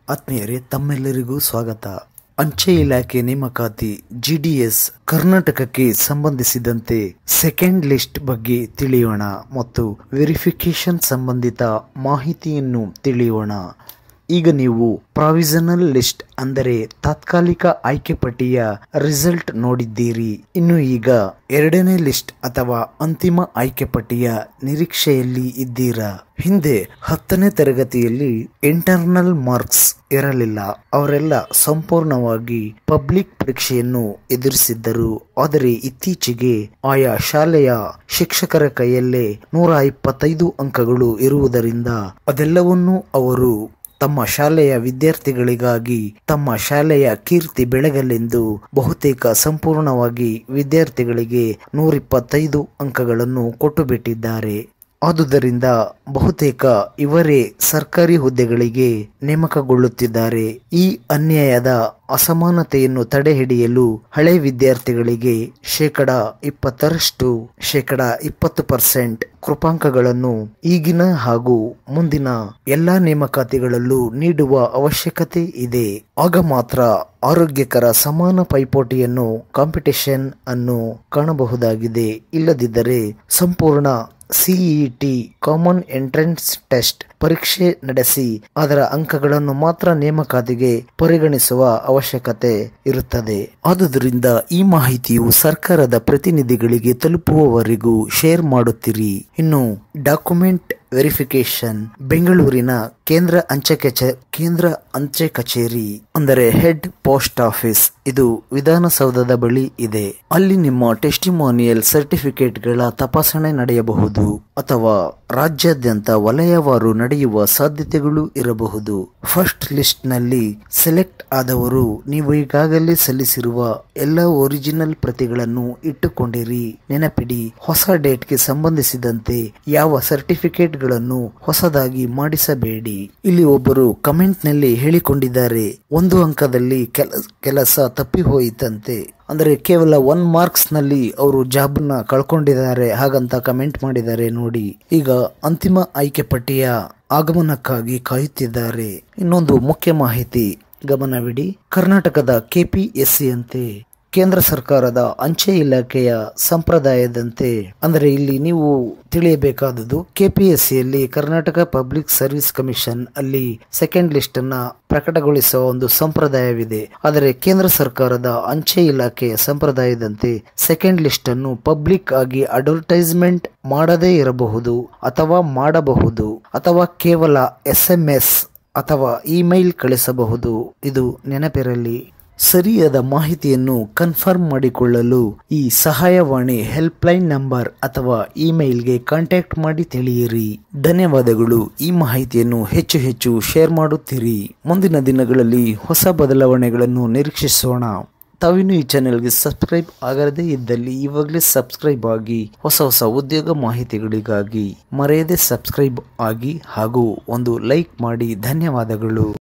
ಆತ್ಮೀಯರೇ ತಮ್ಮೆಲ್ಲರಿಗೂ ಸ್ವಾಗತ ಅಂಚೆ ಇಲಾಖೆ ನೇಮಕಾತಿ ಜಿಡಿಎಸ್ ಕರ್ನಾಟಕಕ್ಕೆ ಸಂಬಂಧಿಸಿದಂತೆ ಸೆಕೆಂಡ್ ಲಿಸ್ಟ್ ಬಗ್ಗೆ ತಿಳಿಯೋಣ ಮತ್ತು ವೆರಿಫಿಕೇಶನ್ ಸಂಬಂಧಿತ ಮಾಹಿತಿಯನ್ನು ತಿಳಿಯೋಣ ಈಗ ನೀವು ಪ್ರಾವಿಷನಲ್ ಲಿಸ್ಟ್ ಅಂದರೆ ತಾತ್ಕಾಲಿಕ ಆಯ್ಕೆ ಪಟ್ಟಿಯ ರಿಸಲ್ಟ್ ನೋಡಿದ್ದೀರಿ ಇನ್ನು ಈಗ ಎರಡನೇ ಲಿಸ್ಟ್ ಅಥವಾ ಅಂತಿಮ ಆಯ್ಕೆ ಪಟ್ಟಿಯ ನಿರೀಕ್ಷೆಯಲ್ಲಿ ಇದ್ದೀರಾ ಹಿಂದೆ ಹತ್ತನೇ ತರಗತಿಯಲ್ಲಿ ಇಂಟರ್ನಲ್ ಮಾರ್ಕ್ಸ್ ಇರಲಿಲ್ಲ ಅವರೆಲ್ಲ ಸಂಪೂರ್ಣವಾಗಿ ಪಬ್ಲಿಕ್ ಪರೀಕ್ಷೆಯನ್ನು ಎದುರಿಸಿದ್ದರು ಆದರೆ ಇತ್ತೀಚೆಗೆ ಆಯಾ ಶಾಲೆಯ ಶಿಕ್ಷಕರ ಕೈಯಲ್ಲೇ ನೂರ ಇಪ್ಪತ್ತೈದು ಅಂಕಗಳು ಇರುವುದರಿಂದ ಅದೆಲ್ಲವನ್ನೂ ಅವರು ತಮ್ಮ ಶಾಲೆಯ ವಿದ್ಯಾರ್ಥಿಗಳಿಗಾಗಿ ತಮ್ಮ ಶಾಲೆಯ ಕೀರ್ತಿ ಬೆಳಗಲೆಂದು ಬಹುತೇಕ ಸಂಪೂರ್ಣವಾಗಿ ವಿದ್ಯಾರ್ಥಿಗಳಿಗೆ ನೂರಿಪ್ಪತ್ತೈದು ಅಂಕಗಳನ್ನು ಕೊಟ್ಟು ಬಿಟ್ಟಿದ್ದಾರೆ ಆದುದರಿಂದ ಬಹುತೇಕ ಇವರೇ ಸರ್ಕಾರಿ ಹುದ್ದೆಗಳಿಗೆ ನೇಮಕಗೊಳ್ಳುತ್ತಿದ್ದಾರೆ ಈ ಅನ್ಯಾಯದ ಅಸಮಾನತೆಯನ್ನು ತಡೆಹಿಡಿಯಲು ಹಳೆ ವಿದ್ಯಾರ್ಥಿಗಳಿಗೆ ಶೇಕಡ ಇಪ್ಪತ್ತರಷ್ಟು ಶೇಕಡ ಇಪ್ಪತ್ತು ಪರ್ಸೆಂಟ್ ಕೃಪಾಂಕಗಳನ್ನು ಈಗಿನ ಹಾಗೂ ಮುಂದಿನ ಎಲ್ಲಾ ನೇಮಕಾತಿಗಳಲ್ಲೂ ನೀಡುವ ಅವಶ್ಯಕತೆ ಇದೆ ಆಗ ಮಾತ್ರ ಆರೋಗ್ಯಕರ ಸಮಾನ ಪೈಪೋಟಿಯನ್ನು ಕಾಂಪಿಟೇಷನ್ ಅನ್ನು ಕಾಣಬಹುದಾಗಿದೆ ಇಲ್ಲದಿದ್ದರೆ ಸಂಪೂರ್ಣ ಸಿಇಟಿ ಕಾಮನ್ ಎಂಟ್ರೆನ್ಸ್ ಟೆಸ್ಟ್ ಪರೀಕ್ಷೆ ನಡೆಸಿ ಅದರ ಅಂಕಗಳನ್ನು ಮಾತ್ರ ನೇಮಕಾತಿಗೆ ಪರಿಗಣಿಸುವ ಅವಶ್ಯಕತೆ ಇರುತ್ತದೆ ಆದುದರಿಂದ ಈ ಮಾಹಿತಿಯು ಸರ್ಕಾರದ ಪ್ರತಿನಿಧಿಗಳಿಗೆ ತಲುಪುವವರೆಗೂ ಶೇರ್ ಮಾಡುತ್ತಿರಿ ಇನ್ನು ಡಾಕ್ಯುಮೆಂಟ್ ವೆರಿಫಿಕೇಶನ್ ಬೆಂಗಳೂರಿನ ಕೇಂದ್ರ ಅಂಚೆ ಕಚೇ ಕೇಂದ್ರ ಅಂಚೆ ಕಚೇರಿ ಅಂದರೆ ಹೆಡ್ ಪೋಸ್ಟ್ ಆಫೀಸ್ ಇದು ವಿಧಾನಸೌಧದ ಬಳಿ ಇದೆ ಅಲ್ಲಿ ನಿಮ್ಮ ಟೆಸ್ಟಿಮೋನಿಯಲ್ ಸರ್ಟಿಫಿಕೇಟ್ಗಳ ತಪಾಸಣೆ ನಡೆಯಬಹುದು ಅಥವಾ ರಾಜ್ಯಾದ್ಯಂತ ವಲಯವಾರು ನಡೆಯುವ ಸಾಧ್ಯತೆಗಳು ಇರಬಹುದು ಫಸ್ಟ್ ಲಿಸ್ಟ್ ನಲ್ಲಿ ಸೆಲೆಕ್ಟ್ ಆದವರು ನೀವು ಈಗಾಗಲೇ ಸಲ್ಲಿಸಿರುವ ಎಲ್ಲ ಒರಿಜಿನಲ್ ಪ್ರತಿಗಳನ್ನು ಇಟ್ಟುಕೊಂಡಿರಿ ನೆನಪಿಡಿ ಹೊಸ ಡೇಟ್ಗೆ ಸಂಬಂಧಿಸಿದಂತೆ ಯಾವ ಸರ್ಟಿಫಿಕೇಟ್ಗಳನ್ನು ಹೊಸದಾಗಿ ಮಾಡಿಸಬೇಡಿ ಇಲ್ಲಿ ಒಬ್ಬರು ಕಮೆಂಟ್ ನಲ್ಲಿ ಹೇಳಿಕೊಂಡಿದ್ದಾರೆ ಒಂದು ಅಂಕದಲ್ಲಿ ಕೆಲ ಕೆಲಸ ತಪ್ಪಿ ಹೋಯಿತಂತೆ ಅಂದರೆ ಕೇವಲ ಒನ್ ಮಾರ್ಕ್ಸ್ ನಲ್ಲಿ ಅವರು ಜಾಬ್ ನ ಕಳ್ಕೊಂಡಿದ್ದಾರೆ ಹಾಗಂತ ಕಮೆಂಟ್ ಮಾಡಿದ್ದಾರೆ ನೋಡಿ ಈಗ ಅಂತಿಮ ಆಯ್ಕೆ ಪಟ್ಟಿಯ ಆಗಮನಕ್ಕಾಗಿ ಕಾಯುತ್ತಿದ್ದಾರೆ ಇನ್ನೊಂದು ಮುಖ್ಯ ಮಾಹಿತಿ ಗಮನವಿಡಿ ಕರ್ನಾಟಕದ ಕೆಪಿಎಸ್ಸಿ ಅಂತೆ ಕೇಂದ್ರ ಸರ್ಕಾರದ ಅಂಚೆ ಇಲಾಖೆಯ ಸಂಪ್ರದಾಯದಂತೆ ಅಂದರೆ ಇಲ್ಲಿ ನೀವು ತಿಳಿಯಬೇಕಾದದ್ದು ಕೆಪಿಎಸ್ಸಿಯಲ್ಲಿ ಕರ್ನಾಟಕ ಪಬ್ಲಿಕ್ ಸರ್ವಿಸ್ ಕಮಿಷನ್ ಅಲ್ಲಿ ಸೆಕೆಂಡ್ ಲಿಸ್ಟ್ ಅನ್ನ ಪ್ರಕಟಗೊಳಿಸುವ ಒಂದು ಸಂಪ್ರದಾಯವಿದೆ ಆದರೆ ಕೇಂದ್ರ ಸರ್ಕಾರದ ಅಂಚೆ ಇಲಾಖೆಯ ಸಂಪ್ರದಾಯದಂತೆ ಸೆಕೆಂಡ್ ಲಿಸ್ಟ್ ಅನ್ನು ಪಬ್ಲಿಕ್ ಆಗಿ ಅಡ್ವರ್ಟೈಸ್ಮೆಂಟ್ ಮಾಡದೇ ಇರಬಹುದು ಅಥವಾ ಮಾಡಬಹುದು ಅಥವಾ ಕೇವಲ ಎಸ್ ಎಂ ಎಸ್ ಅಥವಾ ಇಮೇಲ್ ಕಳಿಸಬಹುದು ಇದು ನೆನಪಿರಲಿ ಸರಿಯಾದ ಮಾಹಿತಿಯನ್ನು ಕನ್ಫರ್ಮ್ ಮಾಡಿಕೊಳ್ಳಲು ಈ ಸಹಾಯವಾಣಿ ಹೆಲ್ಪ್ಲೈನ್ ನಂಬರ್ ಅಥವಾ ಇಮೇಲ್ಗೆ ಕಾಂಟ್ಯಾಕ್ಟ್ ಮಾಡಿ ತಿಳಿಯಿರಿ ಧನ್ಯವಾದಗಳು ಈ ಮಾಹಿತಿಯನ್ನು ಹೆಚ್ಚು ಹೆಚ್ಚು ಶೇರ್ ಮಾಡುತ್ತೀರಿ ಮುಂದಿನ ದಿನಗಳಲ್ಲಿ ಹೊಸ ಬದಲಾವಣೆಗಳನ್ನು ನಿರೀಕ್ಷಿಸೋಣ ತಾವಿನ್ನು ಈ ಚಾನೆಲ್ಗೆ ಸಬ್ಸ್ಕ್ರೈಬ್ ಆಗದೇ ಇದ್ದಲ್ಲಿ ಇವಾಗಲೇ ಸಬ್ಸ್ಕ್ರೈಬ್ ಆಗಿ ಹೊಸ ಹೊಸ ಉದ್ಯೋಗ ಮಾಹಿತಿಗಳಿಗಾಗಿ ಮರೆಯದೆ ಸಬ್ಸ್ಕ್ರೈಬ್ ಆಗಿ ಹಾಗೂ ಒಂದು ಲೈಕ್ ಮಾಡಿ ಧನ್ಯವಾದಗಳು